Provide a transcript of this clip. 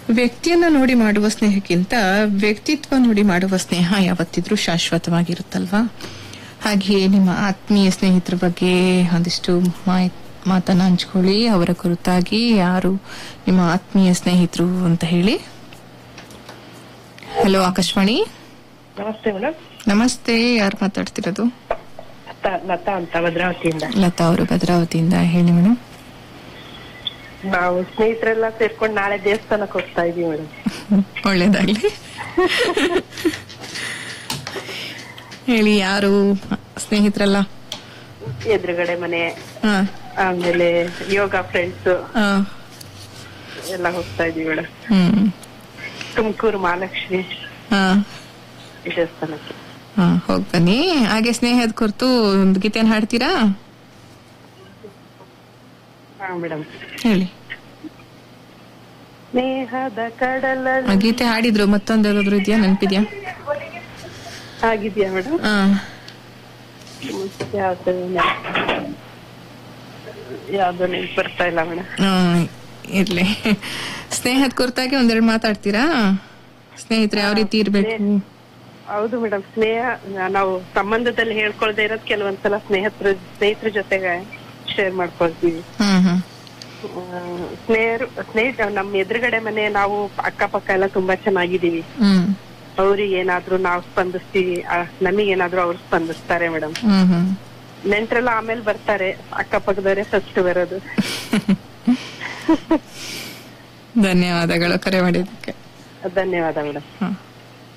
ವ್ಯಕ್ತಿಯನ್ನ ನೋಡಿ ಮಾಡುವ ಸ್ನೇಹಕ್ಕಿಂತ ವ್ಯಕ್ತಿತ್ವ ನೋಡಿ ಮಾಡುವ ಸ್ನೇಹ ಯಾವತ್ತಿದ್ರೂ ಶಾಶ್ವತವಾಗಿರುತ್ತಲ್ವಾ ಹಾಗೆಯೇ ನಿಮ್ಮ ಆತ್ಮೀಯ ಸ್ನೇಹಿತರ ಬಗ್ಗೆ ಒಂದಿಷ್ಟು ಮಾಹಿತಿ ಮಾತನ್ನ ಹಂಚ್ಕೊಳ್ಳಿ ಅವರ ಕುರಿತಾಗಿ ಯಾರು ನಿಮ್ಮ ಆತ್ಮೀಯ ಸ್ನೇಹಿತರು ಅಂತ ಹೇಳಿ ಹಲೋ ಆಕಾಶವಾಣಿ ನಮಸ್ತೆ ಮೇಡಮ್ ನಮಸ್ತೆ ಯಾರು ಮಾತಾಡ್ತಿರೋದು ಲತಾ ಲತಾ ಅಂತ ಭದ್ರಾವತಿಯಿಂದ ಲತಾ ಅವರು ಭದ್ರಾವತಿಯಿಂದ ಹೇಳಿ ಮೇಡಮ್ ನಾವು ಸ್ನೇಹಿತರೆಲ್ಲ ಸೇರ್ಕೊಂಡು ನಾಳೆ ದೇವಸ್ಥಾನಕ್ಕೆ ಹೋಗ್ತಾ ಇದೀವಿ ಮೇಡಮ್ ಒಳ್ಳೇದಾಗ್ಲಿ ಹೇಳಿ ಯಾರು ಸ್ನೇಹಿತರಲ್ಲ ಎದುರುಗಡೆ ಮನೆ ಹಾ ಆಮೇಲೆ ಯೋಗ ಫ್ರೆಂಡ್ಸ್ ಹಾ ಎಲ್ಲ ಹೋಗ್ತಾ ಇದೀವಿ ಮೇಡಮ್ ಹ್ಮ್ ತುಮಕೂರು ಮಹಾಲಕ್ಷ್ಮಿ ಹಾ ದೇವಸ್ಥಾನಕ್ಕೆ ಹಾ ಹೋಗ್ ಬನ್ನಿ ಹಾಗೆ ಸ್ನೇಹದ ಕುರಿತು ಒಂದು ಗೀತೆಯನ್ನು ಹಾಡ್ತೀರಾ ಹಾ ಮೇಡಮ್ ಹೇಳಿ ಸ್ನೇಹದ ಕಡಲ ಆ ಗೀತೆ ಹಾಡಿದ್ರು ಮತ್ತೊಂದು ಯಾವ್ದಾದ್ರು ಇದೆಯಾ ನೆನಪಿದ್ಯಾ ಆಗಿದ್ಯಾ ಮೇಡಮ್ ಹಾ ಯಾವ್ದು ಯಾವ್ದು ನೆನ್ಪು ಬರ್ತಾ ಇಲ್ಲ ಮೇಡಮ್ ಹಾ, ಇರ್ಲಿ ಸ್ನೇಹದ ಕುರಿತಾಗಿ ಒಂದೆರಡು ಮಾತಾಡ್ತೀರಾ ಸ್ನೇಹಿತರು ಯಾವ ರೀತಿ ಇರ್ಬೇಕು ಹೌದು ಮೇಡಮ್ ಸ್ನೇಹ ನಾವು ಸಂಬಂಧದಲ್ಲಿ ಹೇಳ್ಕೊಳ್ದೆ ಇರೋದ್ ಕೆಲವೊಂದ್ಸಲ ಸ್ನೇಹಿತರ ಸ್ನೇಹಿತರ ಜೊತೆಗೆ ಶೇರ್ ಮಾಡ್ಕೊಳ್ತೀವಿ ಹ್ಮ್ ಹ್ಮ್ ಸ್ನೇಹರು ಸ್ನೇಹಿತ ನಮ್ಮ ಎದುರುಗಡೆ ಮನೆ ನಾವು ಅಕ್ಕಪಕ್ಕ ಎಲ್ಲ ತುಂಬಾ ಚೆನ್ನಾಗಿದೀವಿ ಹ್ಮ್ ಅವ್ರಿಗೆ ಏನಾದ್ರೂ ನಾವು ಸ್ಪಂದಿಸ್ತೀವಿ ನಮಗೆ ಏನಾದ್ರೂ ಅವ್ರು ಸ್ಪಂದಿಸ್ತಾರೆ ಮೇಡಮ್ ಹ್ಮ್ ಹ್ಮ್ ನೆಂಟ್ರೆಲ್ಲ ಆಮೇಲೆ ಬರ್ತಾರೆ ಅಕ್ಕಪಕ್ಕದವರೇ ಫಸ್ಟ್ ಬರೋದು ಧನ್ಯವಾದಗಳು ಕರೆ ಮಾಡಿದ್ದಕ್ಕೆ ಧನ್ಯವಾದ ಮೇಡಮ್ ಹ್ಮ್